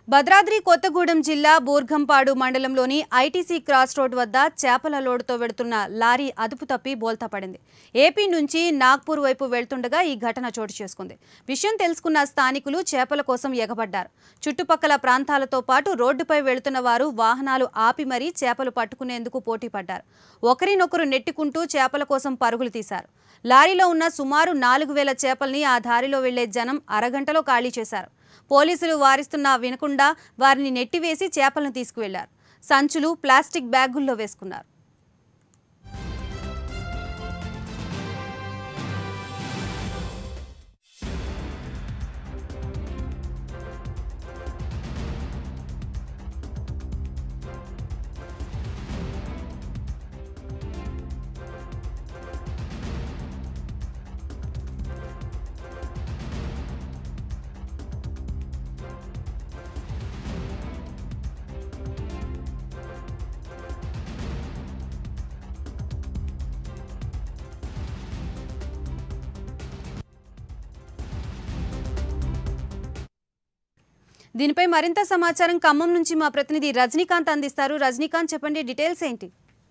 భద్రాద్రి కొత్తగూడెం జిల్లా బూర్గంపాడు మండలంలోని ITC cross road వద్ద చేపల లోడుతో వెడుతున్న లారీ అదుపు తప్పి బోల్తా పడింది ఏపీ నుంచి నాగ్పూర్ వైపు వెళ్తుండగా ఈ ఘటన చోటు చేసుకుంది విషయం తెలుసుకున్న స్థానికులు చేపల కోసం ఎగబడ్డారు చుట్టుపక్కల ప్రాంతాలతో పాటు రోడ్డుపై వెళుతున్న వారు వాహనాలు ఆపి మరీ చేపలు పట్టుకునేందుకు పోటీ పడ్డారు ఒకరినొకరు నెట్టుకుంటూ చేపల కోసం పరుగులు తీశారు లారీలో ఉన్న సుమారు నాలుగు వేల చేపల్ని ఆ దారిలో వెళ్లే జనం అరగంటలో ఖాళీ చేశారు పోలీసులు వారిస్తున్నా వినకుండా వారిని నెట్టివేసి చేపలను తీసుకువెళ్లారు సంచులు ప్లాస్టిక్ బ్యాగుల్లో వేసుకున్నారు దీనిపై మరింత సమాచారం ఖమ్మం నుంచి మా ప్రతినిధి రజనీకాంత్ అందిస్తారు రజనీకాంత్ చెప్పండి డీటెయిల్స్ ఏంటి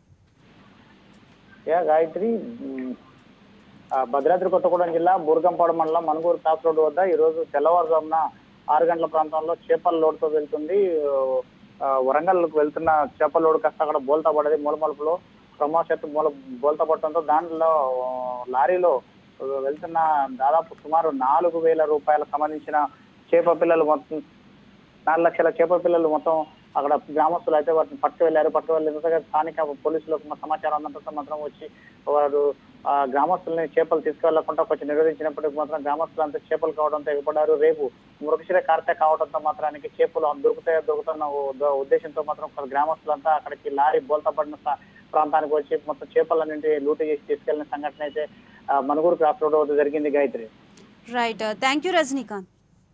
యా గాయత్రి మ్, ఆ, భద్రాద్రి కొత్తగూడెం జిల్లా బూర్గంపాడు మండలం మనుగూరు క్రాస్ రోడ్డు వద్ద ఈ రోజు తెల్లవారుజామున ఆరు గంటల ప్రాంతంలో చేపల లోడుతో వెళ్తుంది ఆ, వరంగల్కు వెళ్తున్న చేపల లోడు కాస్త అక్కడ బోల్తా పడేది మూలమలుపులో ప్రమాశత్తు మూల బోల్తా పడటంతో దాంట్లో ఆ, లారీలో వెళ్తున్న దాదాపు సుమారు నాలుగు వేల రూపాయలకు సంబంధించిన చేప పిల్లలు మొత్తం నాలుగు లక్షల చేప పిల్లలు మొత్తం అక్కడ గ్రామస్తులు అయితే వాటిని పట్టు వెళ్ళారు పట్టు వెళ్ళిన స్థానిక పోలీసులకు మా సమాచారం అందంతో మాత్రం వచ్చి వారు ఆ గ్రామస్తుల్ని చేపలు తీసుకెళ్లకుండా కొంచెం నిరోధించినప్పటికీ మాత్రం గ్రామస్తులు అంతా చేపలు కావడంతో ఎగపడ్డారు రేపు మృగశిర కార్తె కావడంతో మాత్రానికి చేపలు దొరుకుతాయో దొరుకుతున్న ఉద్ద- ఉద్దేశంతో మాత్రం ఒక గ్రామస్తులంతా అక్కడికి లారీ బోల్తా పడిన స్థా- ప్రాంతానికి వచ్చి మొత్తం చేపలన్నింటి లూటు చేసి తీసుకెళ్లిన సంఘటన అయితే ఆ, మనుగూరు క్రాస్ రోడ్ వద్ద జరిగింది Gayatri right thank you Rajinikanth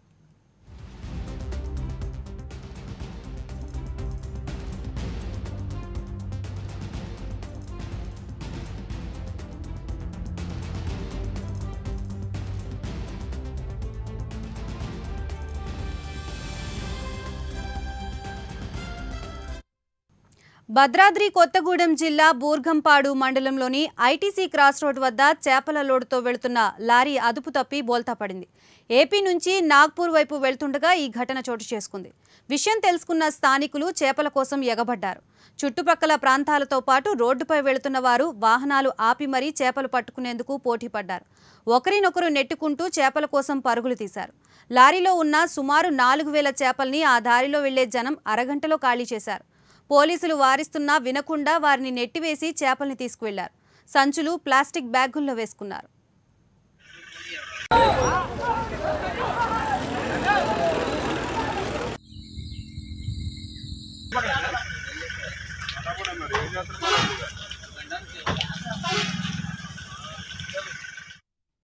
Bhadradri Kothagudem జిల్లా బూర్గంపాడు మండలంలోని ఐటీసీ క్రాస్ రోడ్ వద్ద చేపల లోడుతో వెళుతున్న లారీ అదుపు తప్పి బోల్తా పడింది ఏపీ నుంచి నాగ్పూర్ వైపు వెళ్తుండగా ఈ ఘటన చోటు చేసుకుంది విషయం తెలుసుకున్న స్థానికులు చేపల కోసం ఎగబడ్డారు చుట్టుపక్కల ప్రాంతాలతో పాటు రోడ్డుపై వెళుతున్న వారు వాహనాలు ఆపి మరీ చేపలు పట్టుకునేందుకు పోటీ పడ్డారు ఒకరినొకరు నెట్టుకుంటూ చేపల కోసం పరుగులు తీశారు లారీలో ఉన్న సుమారు నాలుగు వేల చేపల్ని ఆ దారిలో వెళ్లే జనం అరగంటలో ఖాళీ చేశారు పోలీసులు వారిస్తున్నా వినకుండా వారిని నెట్టివేసి చేపల్ని తీసుకువెళ్లారు సంచులు ప్లాస్టిక్ బ్యాగుల్లో వేసుకున్నారు